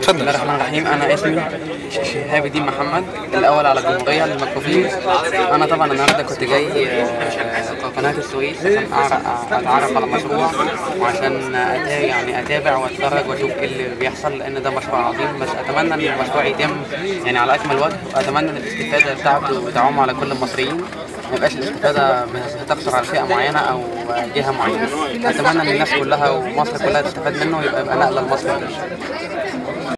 بسم الله الرحمن الرحيم انا اسمي شهاب الدين محمد الاول على الجمهوريه للمكفوفين انا طبعا النهارده كنت جاي آه، قناه السويس عشان أعرف- اتعرف على المشروع وعشان أتا- يعني اتابع واتفرج واشوف ايه اللي بيحصل لان ده مشروع عظيم بس اتمنى ان المشروع يتم يعني على اكمل وجه واتمنى ان الاستفاده بتاعته تعم على كل المصريين ما يبقاش الاستفاده بتقصر على فئه معينه او جهه معينه اتمنى ان الناس كلها ومصر كلها تستفاد منه ويبقى يبقى نقله لمصر كلها